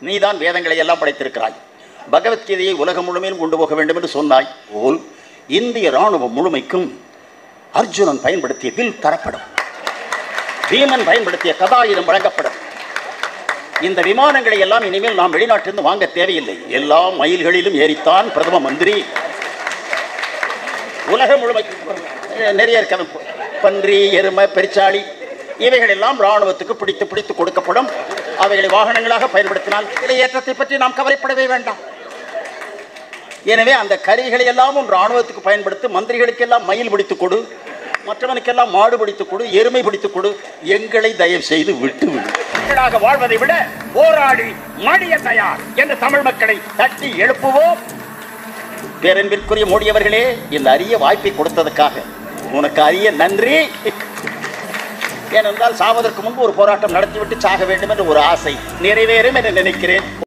நீதான் வேதங்களை எல்லாம் படைத்திருக்கிறாய் பகவத்கீதையை உலகம் முழுமையும் கொண்டு போக வேண்டும் என்று சொன்னாய் போல் இந்திய ராணுவம் முழுமைக்கும் அர்ஜுனன் பயன்படுத்திய வில் தரப்படும் பீமன் பயன்படுத்திய கதாயுதம் வழங்கப்படும் இந்த விமானங்களை எல்லாம் இனிமேல் நாம் வெளிநாட்டிலிருந்து வாங்க தேவையில்லை எல்லா மயில்களிலும் ஏறித்தான் பிரதம மந்திரி உலகம் முழுமைக்கும் நிறைய இருக்க பன்றி எருமை பெருச்சாளி இவைகள் எல்லாம் ராணுவத்துக்கு பிடித்து பிடித்து கொடுக்கப்படும் அவைகளை வாகனங்களாக பயன்படுத்தினால் ஏற்றத்தை பற்றி நாம் கவலைப்படவே வேண்டாம் எனவே அந்த கருவிகளை எல்லாம் உன் ராணுவத்துக்கு பயன்படுத்தி மந்திரிகளுக்கெல்லாம் மயில் பிடித்து கொடு மற்றவனுக்கெல்லாம் மாடு பிடித்து கொடு எருமை பிடித்து கொடு எங்களை தயவு செய்து விட்டு விடு மக்களாக வாழ்வதை விட போராடி மடிய தயார் என்று தமிழ் மக்களை தட்டி எழுப்புவோம் பேரன்பிற்குரிய மோடி அவர்களே இந்த அரிய வாய்ப்பை கொடுத்ததுக்காக உனக்கு அரிய நன்றி ஏனென்றால் சாவதற்கு முன்பு ஒரு போராட்டம் நடத்திவிட்டு சாக வேண்டும் என்ற ஒரு ஆசை நிறைவேறும் என்று நினைக்கிறேன்